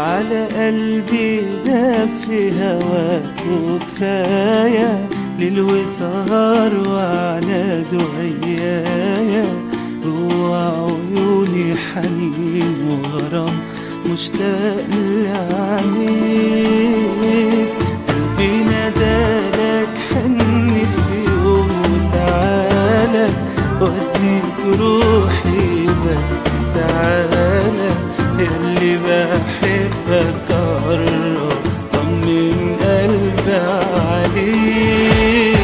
على قلبي داب في هواك وكفاية ليل وسهر وعلى دعيايا جوا عيوني حنين وغرام مشتاق لعينيك قلبي نادالك حن في يوم وتعالى وديك روحي بس تعالى ياللي بحبك قرب طمن قلبي عليك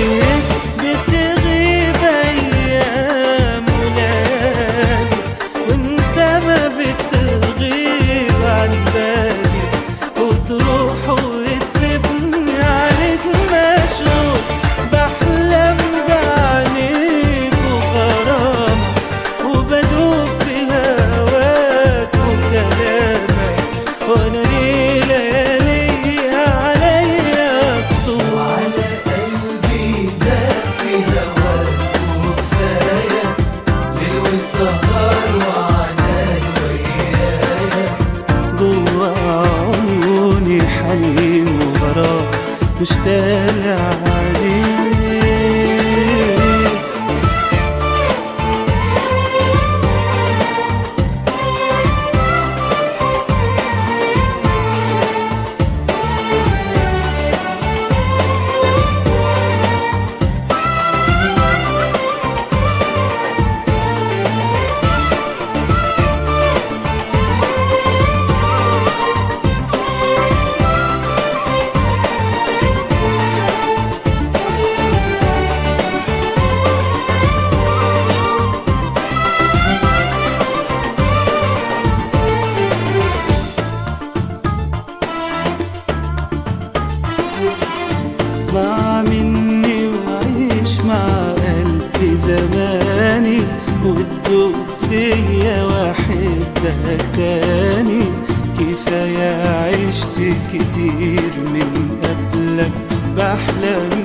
بتغيب ايام ولادي وانت ما بتغيب عن بالي وتروح وتسيبني عليك مشغول بحلم بعينيك وغرامك وبدوب في هواك وكلامك وانا ليه ليالي عليا طول وعلى قلبي داب في هواك وكفاية ليل والسهر وعناي ويايا جوا عيوني حنين وغرام مشتاق عليك اسمع مني وعيش مع قلبي زماني وتدوب فيا واحبك تاني كفاية عشت كتير من قبلك بحلم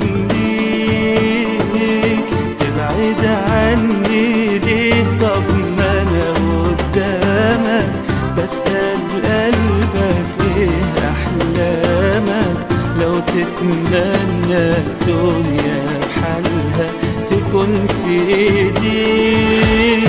بيك تبعد عني ليه طب ما انا قدامك بسأل قلبك ايه احلامك لو تتمنى الدنيا حالها تكون في ايديك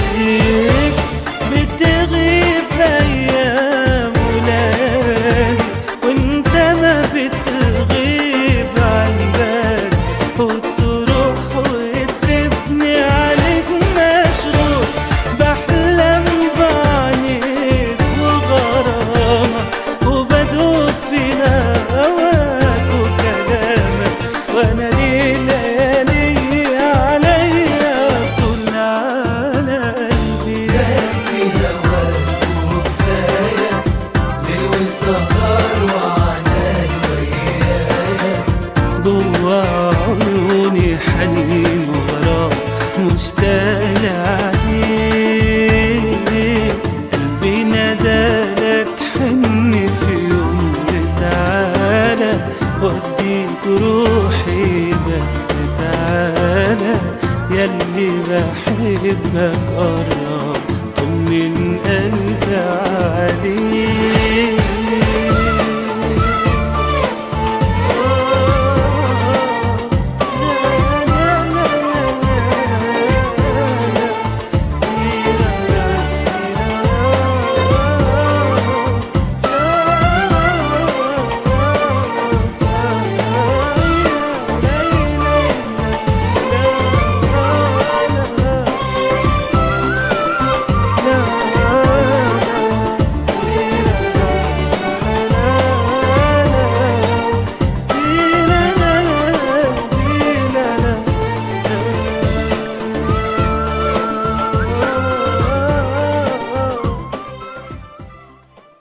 بتغيب ايام ولادي وانت ما بتغيب عن بالي وتروح وتسيبني عليك مشغول بحلم بعينيك وغرامك وبدوب في هواك وكلامك وانا ليه ليالي عليا طول على قلبي داب في هواك وكفاية ليل والسهر وعناي ويايا جوا عيوني حنين وغرام مشتاق عليك قلبي نادالك حن في يوم تعالى وديك روحي بس تعالى ياللي بحبك قرب طمن قلبي عليك